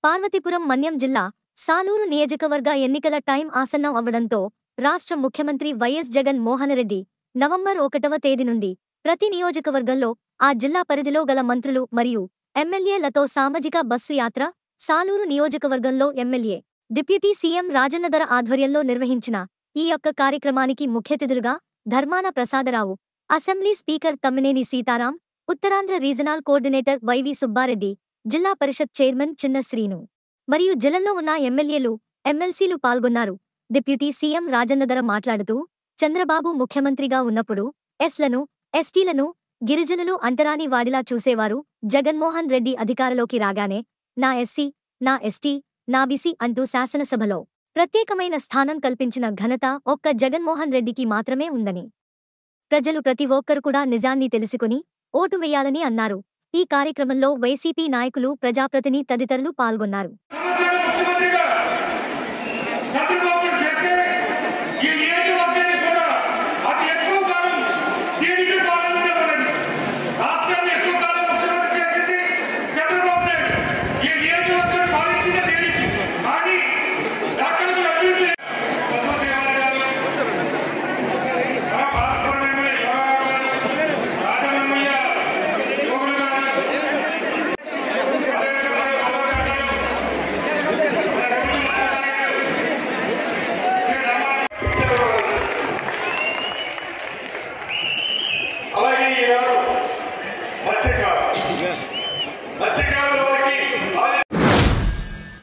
పార్వతీపురం మన్యం జిల్లా సాలూరు నియోజకవర్గ ఎన్నికల టైం ఆసన్నం అవ్వడంతో రాష్ట్ర ముఖ్యమంత్రి వైఎస్ జగన్ మోహన్ రెడ్డి నవంబర్ ఒకటవ తేదీ నుండి ప్రతి నియోజకవర్గంలో ఆ జిల్లా పరిధిలో గల మంత్రులు మరియు ఎమ్మెల్యేలతో సామాజిక బస్సు యాత్ర సాలూరు నియోజకవర్గంలో ఎమ్మెల్యే డిప్యూటీ సీఎం రాజన్నధర ఆధ్వర్యంలో నిర్వహించిన ఈ యొక్క కార్యక్రమానికి ముఖ్యతిథులుగా Dharmana Prasada Rao assembly speaker Thammineni Seetharam Uttarandhra regional coordinator YV Subba Reddy Zilla Parishad chairman చిన్న శ్రీను మరియు జిల్లాలో ఉన్న ఎమ్మెల్యేలు ఎమ్మెల్సీలు పాల్గొన్నారు డిప్యూటీ సీఎం రాజన్నధర మాట్లాడుతూ చంద్రబాబు ముఖ్యమంత్రిగా ఉన్నప్పుడు ఎస్లను ఎస్టీలను గిరిజనులు అంటరాని వాడిలా చూసేవారు జగన్మోహన్ రెడ్డి అధికారంలోకి రాగానే నా ఎస్సీ నా ఎస్టీ నా బీసీ అంటూ శాసనసభలో ప్రత్యేకమైన స్థానం కల్పించిన ఘనత ఒక్క జగన్మోహన్ రెడ్డికి మాత్రమే ఉందని ప్రజలు ప్రతి ఒక్కరు కూడా నిజాన్ని తెలుసుకుని ఓటు వేయాలని అన్నారు ఈ కార్యక్రమంలో వైసీపీ నాయకులు ప్రజాప్రతిని తదితరులు పాల్గొన్నారు